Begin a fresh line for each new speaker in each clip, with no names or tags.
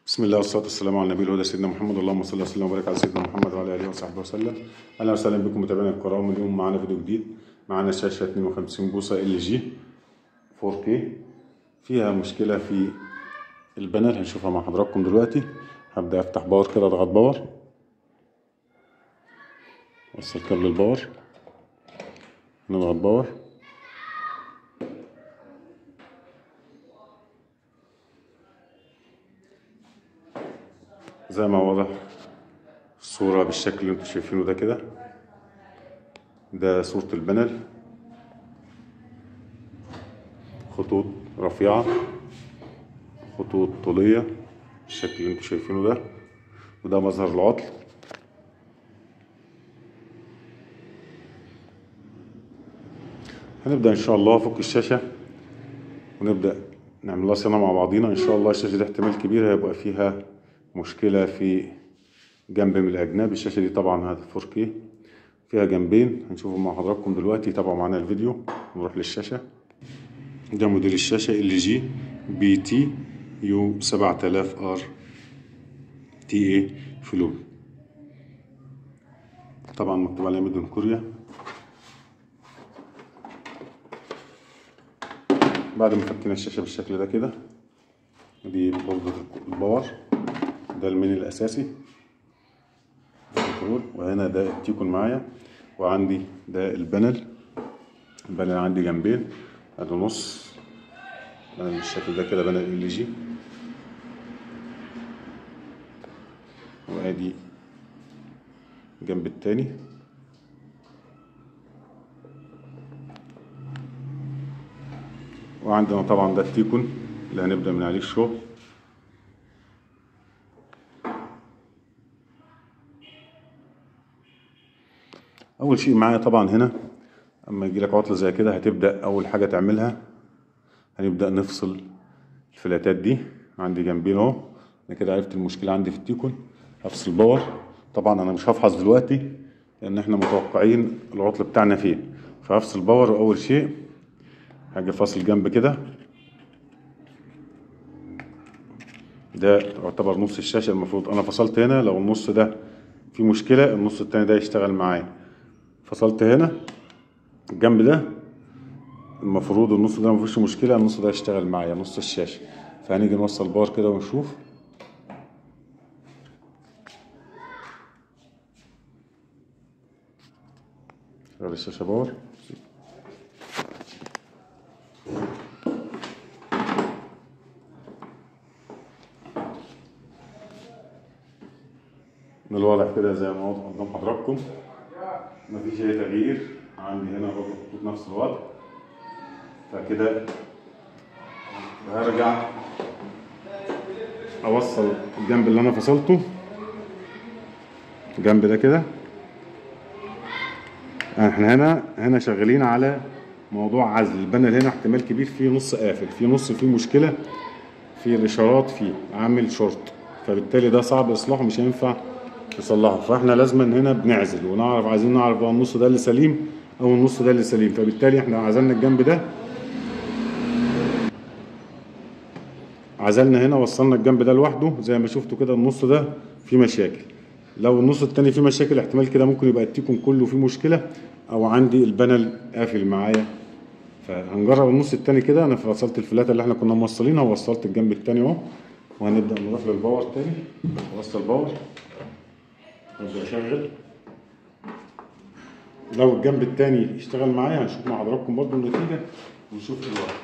بسم الله والصلاة والسلام على النبي الهدى سيدنا محمد اللهم صل وسلم وبارك على سيدنا محمد وعلى آله وصحبه وسلم أهلا وسهلا بكم متابعينا الكرام اليوم معانا فيديو جديد معانا شاشة 52 بوصة ال جي 4K فيها مشكلة في البانل هنشوفها مع حضراتكم دلوقتي هبدأ أفتح باور كده أضغط باور وصل كابل الباور نضغط باور زي ما واضح الصورة بالشكل اللي انتوا شايفينه ده كده ده صورة البانل خطوط رفيعة خطوط طولية بالشكل اللي انتوا شايفينه ده وده مظهر العطل هنبدأ إن شاء الله فك الشاشة ونبدأ نعمل لها صيانة مع بعضينا إن شاء الله الشاشة دي احتمال كبير هيبقى فيها مشكلة في جنب من الأجناب الشاشة دي طبعا هذا 4K فيها جنبين هنشوفهم مع حضراتكم دلوقتي تابعوا معانا الفيديو نروح للشاشة ده موديل الشاشة ال جي بي تي يو 7000 ار تي اي فلوب طبعا مكتوب عليها ميدن كوريا بعد ما فكينا الشاشة بالشكل ده كده دي بوردة الباور ده المين الأساسي الكنترول وهنا ده التيكون معايا وعندي ده البانل البانل عندي جنبين ادي نص بانل بالشكل ده كده بانل ال جي وادي الجنب التاني وعندنا طبعا ده التيكون اللي هنبدأ من عليه الشغل اول شيء معايا طبعا هنا اما يجي لك عطله زي كده هتبدا اول حاجه تعملها هنبدا نفصل الفلاتات دي عندي جنبين اهو انا كده عرفت المشكله عندي في التيكون هفصل باور طبعا انا مش هفحص دلوقتي لان احنا متوقعين العطل بتاعنا فين فهفصل باور واول شيء هاجي فاصل جنب كده ده يعتبر نص الشاشه المفروض انا فصلت هنا لو النص ده في مشكله النص التاني ده يشتغل معايا فصلت هنا الجنب ده المفروض النص ده مفيش مشكلة النص ده يشتغل معايا نص الشاشة فهنيجي نوصل باور كده ونشوف شغل الشاشة باور من الواضح كده زي ما واضح قدام حضراتكم مفيش اي تغيير عندي هنا برضه خطوط نفس الوضع فكده هرجع اوصل الجنب اللي انا فصلته الجنب ده كده احنا هنا هنا شغالين على موضوع عزل البانل هنا احتمال كبير فيه نص قافل في نص فيه مشكله في الاشارات فيه عامل شورت فبالتالي ده صعب اصلاحه مش هينفع نصلحه فاحنا لازما هنا بنعزل ونعرف عايزين نعرف بقى النص ده اللي سليم او النص ده اللي سليم فبالتالي احنا عزلنا الجنب ده عزلنا هنا وصلنا الجنب ده لوحده زي ما شفتوا كده النص ده فيه مشاكل لو النص التاني فيه مشاكل احتمال كده ممكن يبقى التيكون كله فيه مشكله او عندي البانل قافل معايا فهنجرب النص التاني كده انا فصلت الفلاته اللي احنا كنا موصلينها ووصلت الجنب التاني اهو وهنبدا نروح للباور تاني اوصل باور ابدا اشغل لو الجنب التاني اشتغل معايا هنشوف مع حضراتكم برضو النتيجة ونشوف ايه الوضع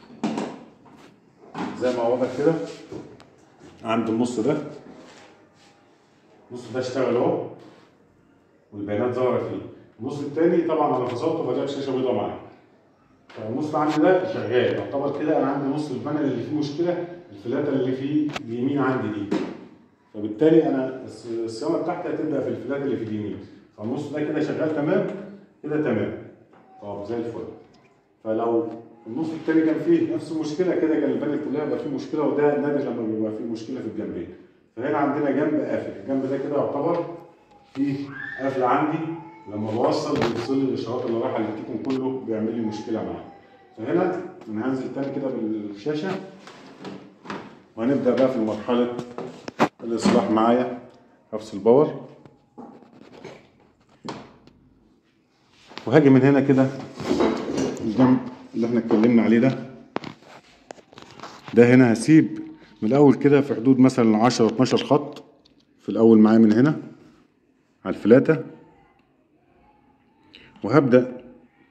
زي ما واضح كده عند النص ده النص ده اشتغل اهو والبيانات ظاهرة فيه النص التاني طبعا انا فصلته فجاب شاشة بيضاء معايا فالنص اللي عندي ده شغال يعتبر كده انا عندي نص البانل اللي فيه مشكلة الفلاتة اللي فيه اليمين عندي دي فبالتالي انا الصيانه بتاعتي هتبدا في الفلات اللي في اليمين فالنص ده كده شغال تمام كده تمام طب زي الفل فلو النص التاني كان فيه نفس المشكله كده كان البانل كلها يبقى فيه مشكله وده نادر لما بيبقى فيه مشكله في الجنبين فهنا عندنا جنب قافل الجنب ده كده يعتبر فيه قافل عندي لما بوصل بيفصل لي الاشارات اللي رايحه للتيكون كله بيعمل لي مشكله معايا فهنا انا هنزل تاني كده بالشاشه وهنبدا بقى في مرحله الاصلاح معايا هفصل باور وهاجي من هنا كده الجنب اللي احنا اتكلمنا عليه ده ده هنا هسيب من الاول كده في حدود مثلا 10 12 خط في الاول معايا من هنا على الفلاتة وهبدأ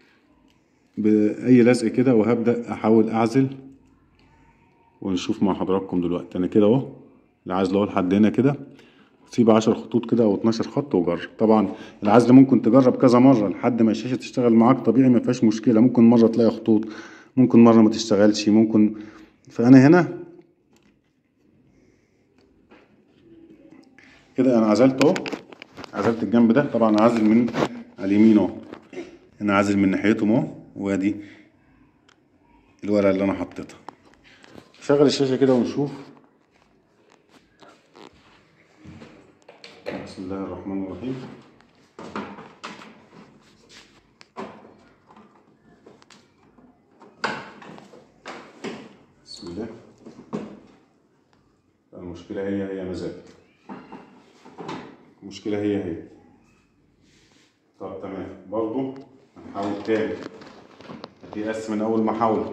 بأي لزق كده وهبدأ أحاول أعزل ونشوف مع حضراتكم دلوقتي أنا كده أهو العزل أهو لحد هنا كده سيب 10 خطوط كده أو 12 خط وجرب طبعا العزل ممكن تجرب كذا مرة لحد ما الشاشة تشتغل معاك طبيعي ما فيهاش مشكلة ممكن مرة تلاقي خطوط ممكن مرة ما تشتغلش ممكن فأنا هنا كده أنا عزلت أهو عزلت الجنب ده طبعا عازل من على اليمين اهو انا عازل من ناحيتهم اهو وادي الورقه اللي انا حطيتها شغل الشاشه كده ونشوف بسم الله الرحمن الرحيم بسم الله المشكله هي هي مزاج المشكلة هي هي طب تمام برضو هنحاول تاني دي قس من أول محاولة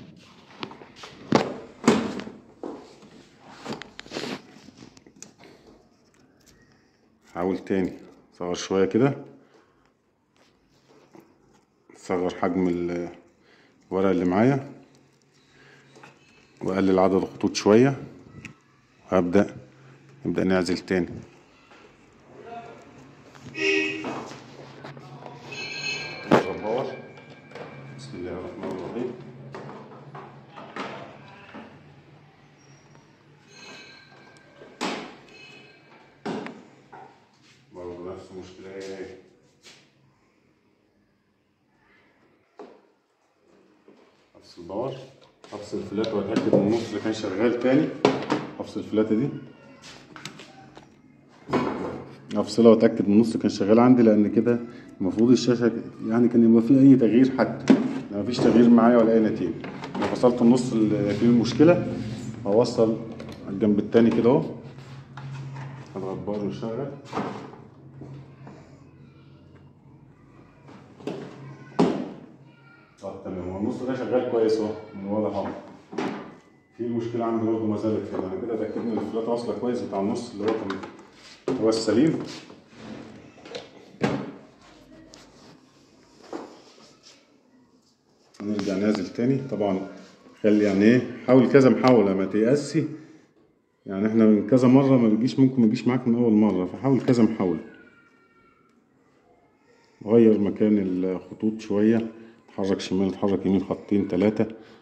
حاول تاني صغر شوية كده صغر حجم الورق اللي معايا وأقلل عدد الخطوط شوية وهبدأ نبدأ نعزل تاني الباور بسم الله الرحمن الرحيم برضه نفس المشكلة هي هي افصل باور افصل الفلاتة واتأكد ان النص اللي كان شغال تاني افصل الفلاتة دي افصلها واتاكد ان النص كان شغال عندي لان كده المفروض الشاشه يعني كان يبقى فيه اي تغيير حتى ما فيش تغيير معايا ولا اي نتيجه لو فصلت النص اللي فيه المشكله هوصل على الجنب التاني كده اهو اضغط بار ويشغل طب تمام هو النص ده شغال كويس اهو من واضح اهو في مشكله عندي برضه ما زالت كده انا كده اتاكدت ان الفلاته واصله كويس بتاع النص اللي هو كان هو السليم نرجع نازل تاني طبعا خلي يعني ايه حاول كذا محاولة ما تيأسي يعني احنا من كذا مرة ما بيجيش ممكن ما يجيش معاك من أول مرة فحاول كذا محاولة غير مكان الخطوط شوية اتحرك شمال اتحرك يمين خطين تلاتة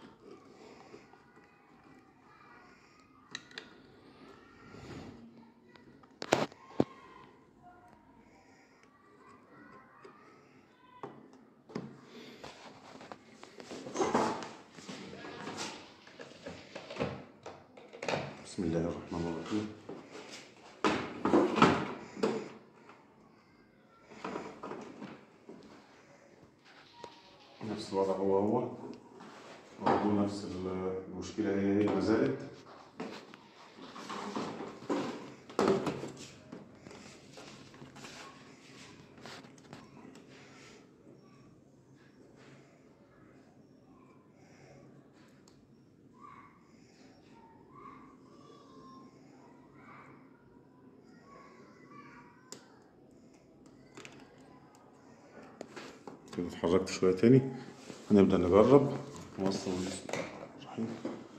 بسم الله الرحمن الرحيم نفس الوضع هو هو برضه نفس المشكلة هي هي ما زالت كده اتحركت شوية تاني هنبدأ نجرب نوصل بسم الله الرحمن الرحيم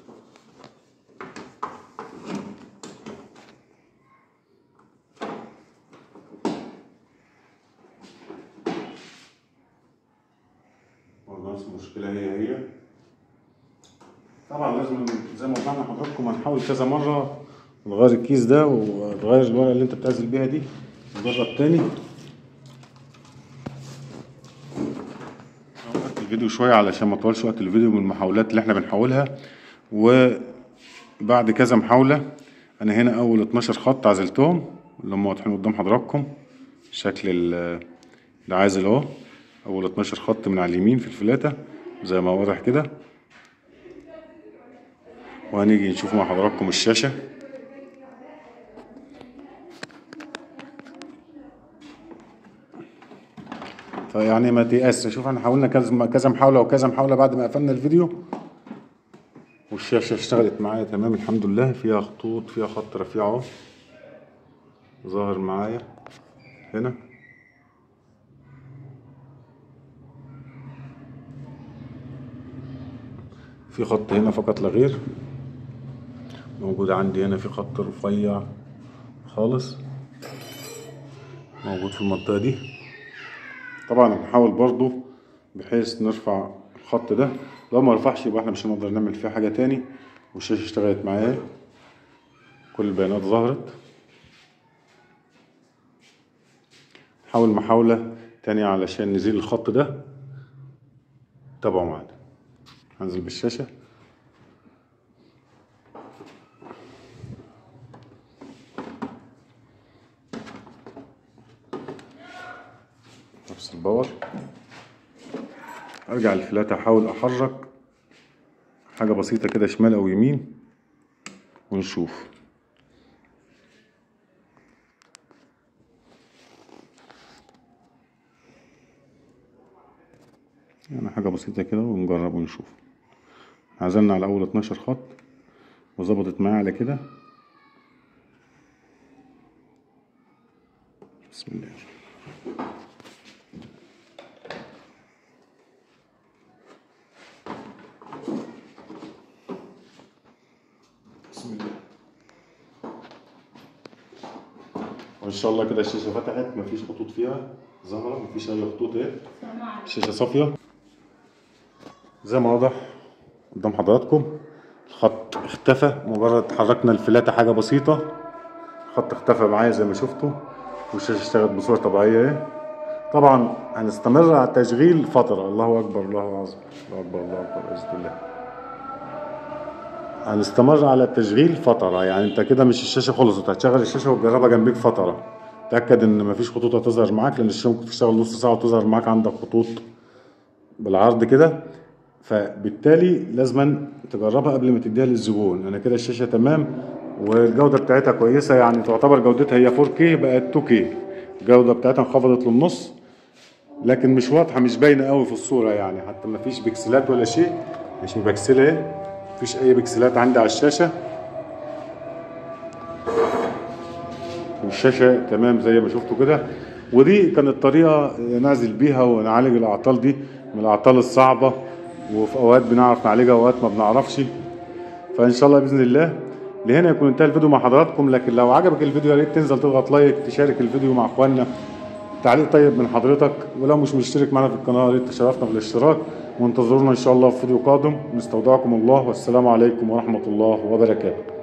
برضه نفس المشكلة هي هي طبعا لازم زي ما وضحنا لحضراتكم هنحاول كذا مرة نغير الكيس ده وتغير الورقة اللي انت بتعزل بيها دي نجرب تاني وقت الفيديو شوية علشان ما اطولش وقت الفيديو من المحاولات اللي احنا بنحاولها وبعد كذا محاولة انا هنا اول 12 خط عزلتهم اللي هم واضحين قدام حضراتكم شكل ال- العازل اهو اول 12 خط من على اليمين في الفلاتة زي ما واضح كده وهنيجي نشوف مع حضراتكم الشاشة فيعني ما تيأس شوف احنا حاولنا كذا كذا محاولة وكذا محاولة بعد ما قفلنا الفيديو والشاشة اشتغلت معايا تمام الحمد لله فيها خطوط فيها خط رفيع اهو ظاهر معايا هنا في خط هنا فقط لا غير موجود عندي هنا في خط رفيع خالص موجود في المنطقة دي طبعا بنحاول برضو بحيث نرفع الخط ده لو ما رفعش يبقى احنا مش هنقدر نعمل فيه حاجة تاني والشاشة اشتغلت معايا كل البيانات ظهرت نحاول محاولة تانية علشان نزيل الخط ده تابعوا معانا هنزل بالشاشة نفس الباور ارجع الفلاتة احاول احرك حاجة بسيطة كده شمال او يمين ونشوف يعني حاجة بسيطة كده ونجرب ونشوف عزلنا على أول 12 خط وظبطت معايا على كده بسم الله بسم الله وإن شاء الله كده الشاشة فتحت مفيش خطوط فيها ظاهرة مفيش أي خطوط إيه الشاشة صافية زي ما واضح قدام حضراتكم الخط اختفى مجرد حركنا الفلاتة حاجة بسيطة الخط اختفى معايا زي ما شفتوا والشاشة اشتغلت بصورة طبيعية اهي طبعا هنستمر على التشغيل فترة الله أكبر الله أعظم الله أكبر الله أكبر بإذن الله هنستمر على التشغيل فترة يعني انت كده مش الشاشة خلصت هتشغل الشاشة وتجربها جنبيك فترة تأكد ان مفيش خطوط هتظهر معاك لان الشاشة ممكن تشتغل نص ساعة وتظهر معاك عندك خطوط بالعرض كده فبالتالي لازما تجربها قبل ما تديها للزبون انا كده الشاشة تمام والجودة بتاعتها كويسة يعني تعتبر جودتها هي 4K بقت 2K الجودة بتاعتها انخفضت للنص لكن مش واضحة مش باينة قوي في الصورة يعني حتى مفيش بكسلات ولا شيء مش مبكسلة ايه مفيش اي بكسلات عندي على الشاشة والشاشة تمام زي ما شفتوا كده ودي كانت طريقة نعزل بيها ونعالج الأعطال دي من الأعطال الصعبة وفي أوقات بنعرف نعالجها وأوقات ما بنعرفش فإن شاء الله بإذن الله لهنا يكون انتهى الفيديو مع حضراتكم لكن لو عجبك الفيديو يا ريت تنزل تضغط لايك تشارك الفيديو مع اخواننا تعليق طيب من حضرتك ولو مش مشترك معنا في القناه يا ريت تشرفنا بالاشتراك وانتظرونا ان شاء الله في فيديو قادم نستودعكم الله والسلام عليكم ورحمه الله وبركاته